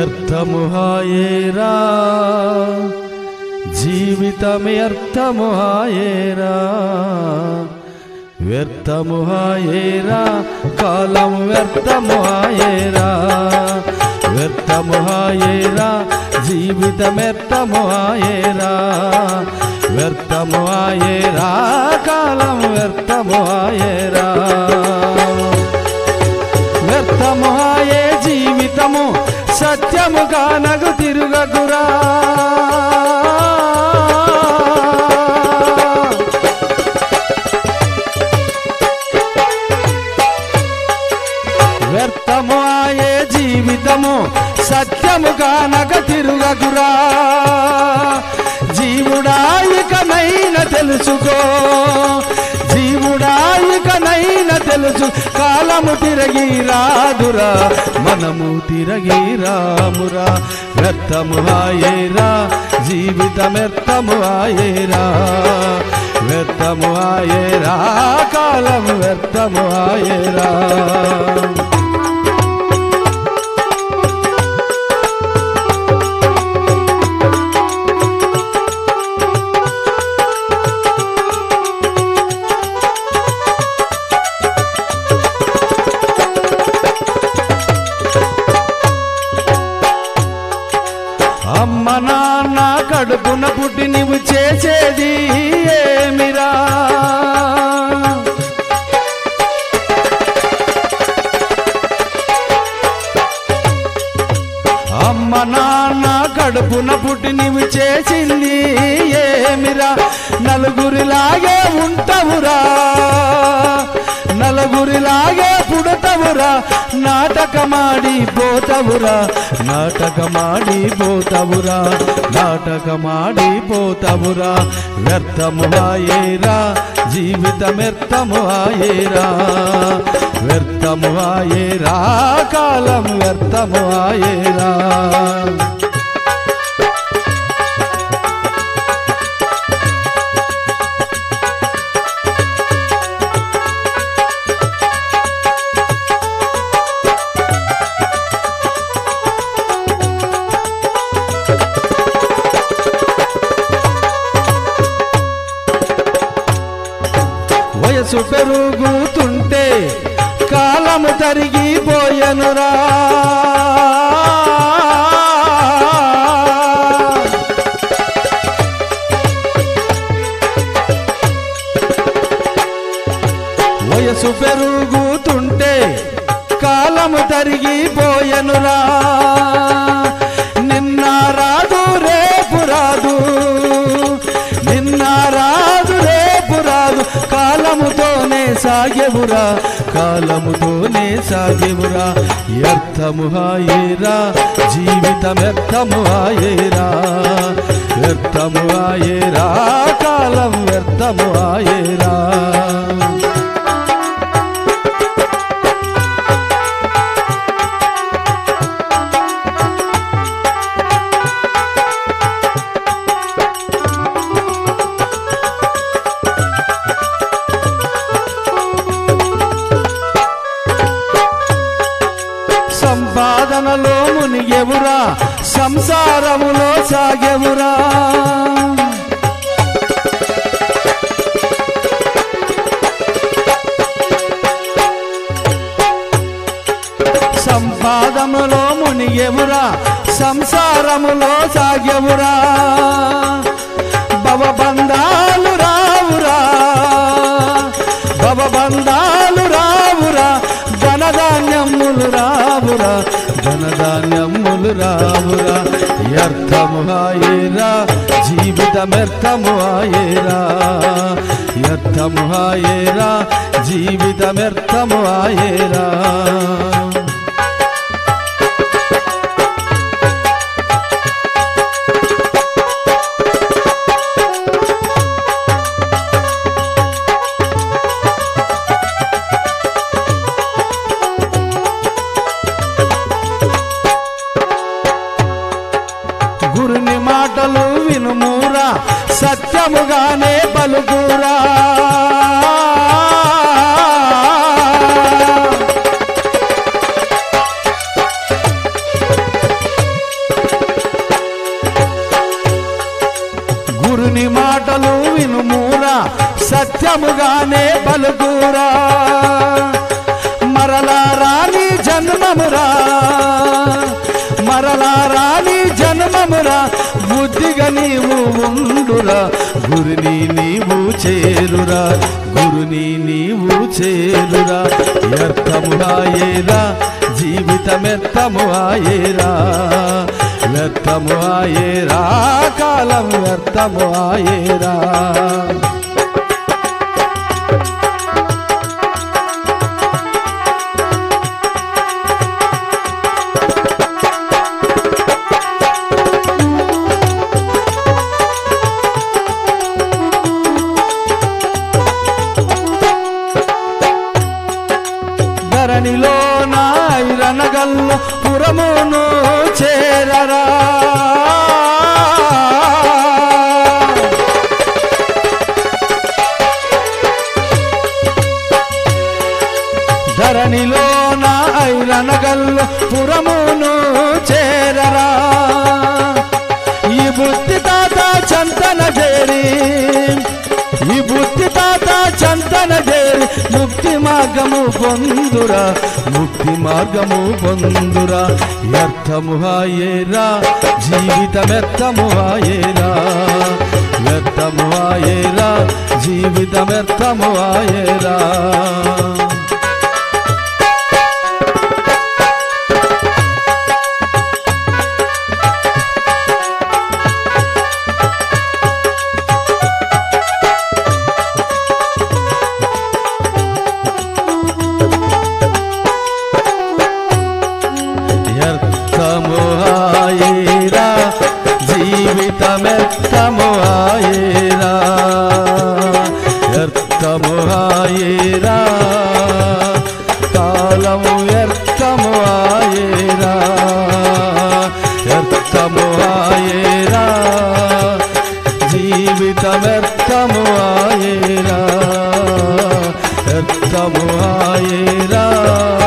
వ్యర్థము హాయేరా జీవితం వ్యర్థము హాయేరా వ్యర్థము హాయేరా కాలం వ్యర్థము హాయేరా వ్యర్థము హాయేరా జీవితం వ్యర్థము హాయేరా వ్యర్థము హాయేరా కాలం వ్యర్థము హాయేరా వ్యర్థము హాయే జీవితము సత్యము కానగు తిరుగకురా వ్యర్థము ఆయే జీవితము సత్యము కానక తిరుగకురా జీవుడాయికనైన తెలుసుకో జీవుడాయికనైన తెలుసు కాలము తిరగి రాదురా మనము తిరగి రామురా వ్యర్థము ఆయేరా జీవితం వ్యర్థము ఆయేరా వ్యర్థము ఆయేరా కాలం వ్యర్థము ఆయేరా అమ్మ నాన్న కడుపున పుట్టి నీవు చేసేది ఏమిరా అమ్మ నాన్న కడుపున పుట్టి నీవు చేసింది ఏమిరా నలుగురిలాగే ఉంటావురా నలుగురిలాగే పుడతవురా నాటకమాడి పోతవురా నాటకమాడి పోతవురా నాటకమాడి పోతవురా వ్యర్థము ఆయేరా జీవితం వ్యర్థము ఆయేరా వ్యర్థము ఆయేరా కాలం వ్యర్థము ఆయేరా వయసు పెరుగుతుంటే కాలము తరిగిపోయనురా వయసు పెరుగుతుంటే కాలము తరిగిపోయనురా నిన్న రాదు రేపు రాదు నిన్న రాదు రేపు రాదు కాలముతోనే సాగెవురా కాలముతోనే సాగెవురా వ్యర్థము హాయేరా జీవితం వ్యర్థము హాయేరా వ్యర్థము హాయేరా కాలం వ్యర్థము హాయేరా సంపాదనలో మునిగెవురా సంసారములో సాగెవురా సంపాదములో మునిగెవురా సంసారములో సాగెవురా భవబంధాలు రావురా భవబంధాలు రావురా ధనధాన్యములు రావురా ధనధాన్యములు రావురా వ్యర్థము హాయేరా జీవితమెర్థము హాయేరా వ్యర్థము హాయేరా జీవితమెర్థము హాయేరా గురుని మాటలు వినుమూరా సత్యముగానే పలుకురా బతుకురా మరలా రాని జన్మమురా మరలా రాని జన్మమురా బుద్ధిగా నీవు ఉండురా గురిని నీవు చేరురా గురుని నీవు చేరురా వ్యర్థము ఆయేరా జీవితమెత్తము ఆయేరా వ్యర్థము ఆయేరా కాలం వ్యర్థము ఆయేరా ధరణిలో నాయిరనగల్లు పురమును చేరరా ధరణిలో నాయిరనగల్లు పురమును చేరరా ఈ బుద్ధి తాత చంతన చేరి ఈ బుద్ధి తాత చంతన చేరి ముక్తి మార్గము పొందురా ముక్తి మార్గము పొందురా వ్యర్థము హాయేరా జీవితమెత్తము హాయేరా వ్యర్థము హాయేరా జీవితమెత్తము హాయేరా వ్యర్థము ఆయరా జీవితమెత్తము ఆయరా వ్యర్థము ఆయరా కాలము వ్యర్థము ఆయరా వ్యర్థము ఆయరా జీవితమెత్తము ఆయరా వ్యర్థము ఆయరా